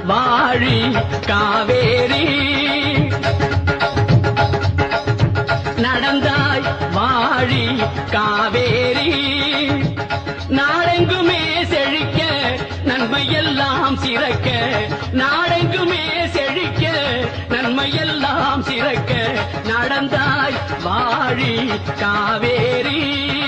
வாழி காவேரி நடந்தாய் வாழி காவேரி நாடெங்குமே செழிக்க நன்மையெல்லாம் சிறக்க நாடெங்குமே செழிக்க நன்மையெல்லாம் சிறக்க நடந்தாய் வாழி காவேரி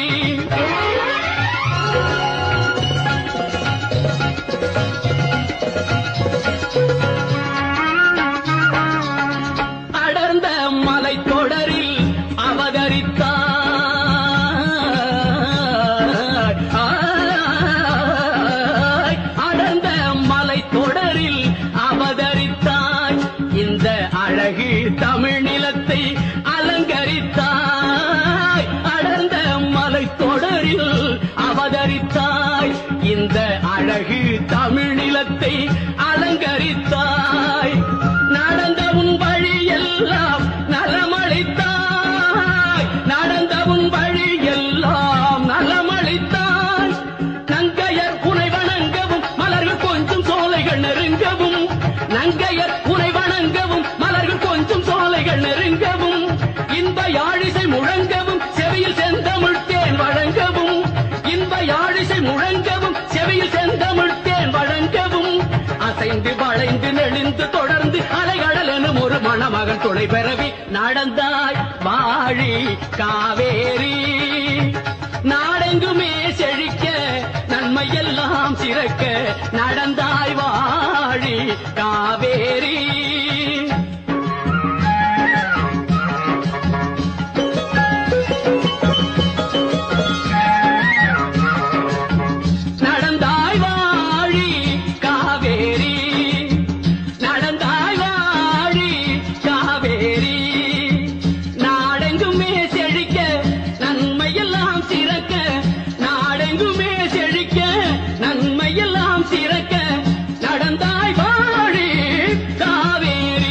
அடர்ந்த மலை தொடரில் அவதரித்தாய் ஆய், அடர்ந்த மலை தொடரில் அவதரித்தாய் இந்த அழகு தமிழ் நிலத்தை அலங்கரித்தாய் அடர்ந்த மலை தொடரில் அவதரித்தாய் இந்த அழகு தமிழ் நிலத்தை அலங்கரித்தாய் நடந்த உன் வழியெல்லாம் நலமளித்தாய் நடந்த உன் வழியெல்லாம் நலமளித்தாய் நங்கையர் உனை வணங்கவும் மலர்கள் கொஞ்சம் சோலைகள் நெருங்கவும் நங்கையர் உனை வணங்கவும் மலர்கள் கொஞ்சம் சோலைகள் நெருங்கவும் இன்ப யாழிசை முழங்கவும் செவியில் செந்தமிழ் தேன் வழங்கவும் இன்ப யாழிசை முழங்கவும் செவியில் செந்தமிழ் தேன் வழங்கவும் அசைந்து வளைந்து நெளிந்து தொடர்ந்து அலைகடல் எனும் ஒரு மணமகன் துணை பெறவி நடந்தாய் வாழி காவேரி நாடெங்குமே செழிக்க நன்மையெல்லாம் சிறக்க நடந்தாய் வாழி காவேரி நடந்தாய் வாழி காவேரி நடந்தாய் வாழி காவேரி நாடெங்குமே செழிக்க நன்மையெல்லாம் சிறக்க நாடெங்குமே செழிக்க நன்மையெல்லாம் சிறக்க நடந்தாய் வாழி காவேரி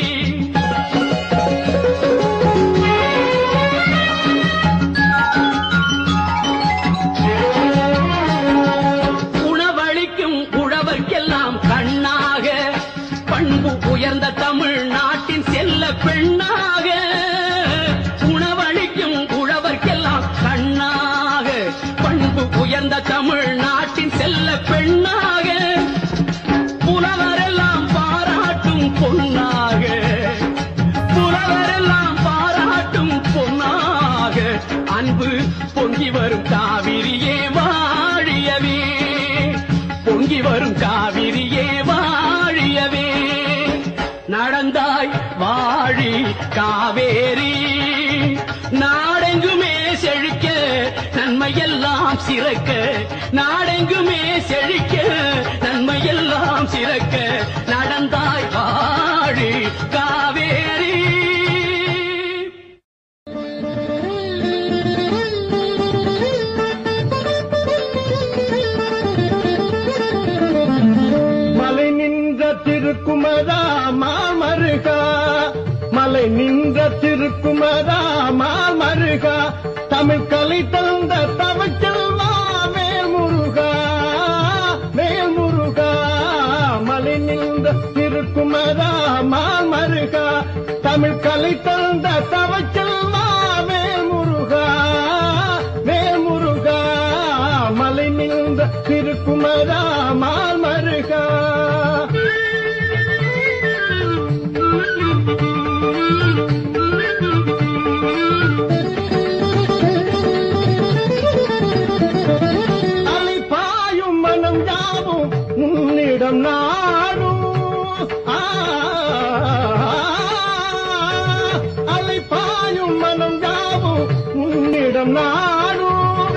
உணவளிக்கும் உழவர்க்கெல்லாம் கண்ணாக பண்பு உயர்ந்த தமிழ் நாட்டின் செல்ல பெண்ணாக உணவளிக்கும் உழவர்க்கெல்லாம் கண்ணாக பண்பு உயர்ந்த தமிழ் நாட்டின் செல்ல பெண்ணாக புலவரெல்லாம் பாராட்டும் பொன்னாக புலவரெல்லாம் பாராட்டும் பொன்னாக அன்பு பொங்கி வரும் காவிரியே வாழியவே பொங்கி வரும் காவிரியே வாழியவே நடந்தாய் வாழி காவேரி நாடெங்குமே செழிக்க நன்மையெல்லாம் சிறக்க நாடெங்குமே செழிக்க நன்மையெல்லாம் சிறக்க நடந்தாய் வாழி காவேரி மலை நின்ற திருக்குமரா மாமருகா மலை நின்ற திருக்குமரா மாமருகா தமிழ் கலை தந்த தவச்செல்வா மேல் முருகா மேல் முருகா மலை நின்ற திருக்குமரா மாமருகா தமிழ் கலை தந்த தவச்செல்வா மேல் முருகா மேல் முருகா மலை நின்ற திருக்குமரா மால் மருகா அலை பாயும் மனம் யாவும் உன்னிடம் நாடும் ஆ, அலை பாயும் மனம் யாவும் உன்னிடம் நாடும்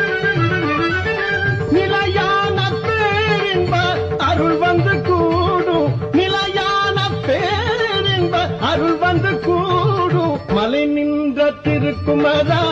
நிலையான பேரின்ப அருள் வந்து கூடும் நிலையான பேரின்ப அருள் வந்து கூடும் மலை நின்ற திருக்குமரா